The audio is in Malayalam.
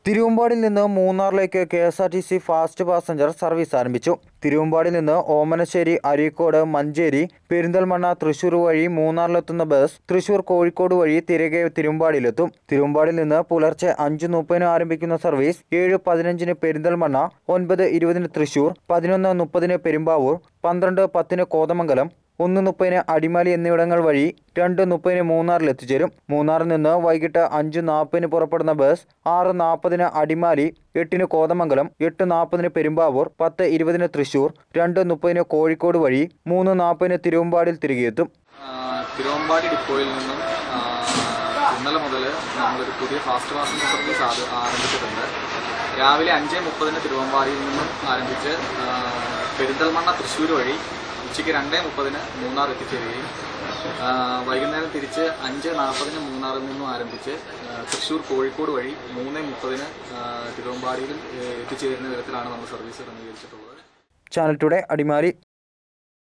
തിരുവമ്പാടിൽ നിന്ന് മൂന്നാറിലേക്ക് K S R T C fast passenger service ആരംഭിച്ചു തിരുവമ്പാടിൽ നിന്ന് ഓമനശ്ശേരി അരീക്കോട് മഞ്ചേരി പെരിന്തൽമണ്ണ തൃശൂർ വഴി മൂന്നാറിലെത്തുന്ന ബസ് തൃശൂർ കോഴിക്കോട് വഴി തിരികെ തിരുവമ്പാടിയിലെത്തും തിരുവമ്പാടിൽ നിന്ന് പുലർച്ചെ അഞ്ച് മുപ്പതിന് ആരംഭിക്കുന്ന സർവീസ് ഏഴ് പതിനഞ്ചിന് പെരിന്തൽമണ്ണ ഒൻപത് ഇരുപതിന് തൃശൂർ പതിനൊന്ന് മുപ്പതിന് പെരുമ്പാവൂർ പന്ത്രണ്ട് പത്തിന് കോതമംഗലം ഒന്ന് മുപ്പതിന് അടിമാലി എന്നിവിടങ്ങൾ വഴി രണ്ട് മുപ്പതിന് മൂന്നാറിൽ എത്തിച്ചേരും മൂന്നാറിൽ നിന്ന് വൈകിട്ട് അഞ്ച് നാൽപ്പതിന് പുറപ്പെടുന്ന ബസ് ആറ് നാൽപ്പതിന് അടിമാലി എട്ടിന് കോതമംഗലം എട്ട് നാൽപ്പതിന് പെരുമ്പാവൂർ പത്ത് ഇരുപതിന് തൃശൂർ രണ്ട് മുപ്പതിന് കോഴിക്കോട് വഴി മൂന്ന് നാൽപ്പതിന് തിരുവമ്പാടിൽ തിരികെ എത്തും ആ, തിരുവമ്പാടി ഡിപ്പോയിൽ നിന്നും ആ, ഇന്നലെ മുതൽ നമ്മളൊരു പുതിയ ഫാസ്റ്റ് പാസഞ്ചർ സർവീസ് ആത് ആരംഭിച്ചിട്ടുണ്ട് രാവിലെ അഞ്ച് മുപ്പതിന് തിരുവമ്പാടിയിൽ നിന്നും ആരംഭിച്ച് ആ, പെരിന്തൽമണ്ണ തൃശ്ശൂർ വഴി ഉച്ചയ്ക്ക് രണ്ട് മുപ്പതിന് മൂന്നാർ എത്തിച്ചേരുകയും ആ, വൈകുന്നേരം തിരിച്ച് അഞ്ച് നാൽപ്പതിന് മൂന്നാറിൽ നിന്നും ആരംഭിച്ച് ആ, തൃശ്ശൂർ കോഴിക്കോട് വഴി മൂന്ന് മുപ്പതിന് തിരുവമ്പാടിയിൽ എത്തിച്ചേരുന്ന വിധത്തിലാണ് നമ്മൾ സർവീസ് ക്രമീകരിച്ചിട്ടുള്ളത് ചാനൽ ടുഡേ അടിമാലി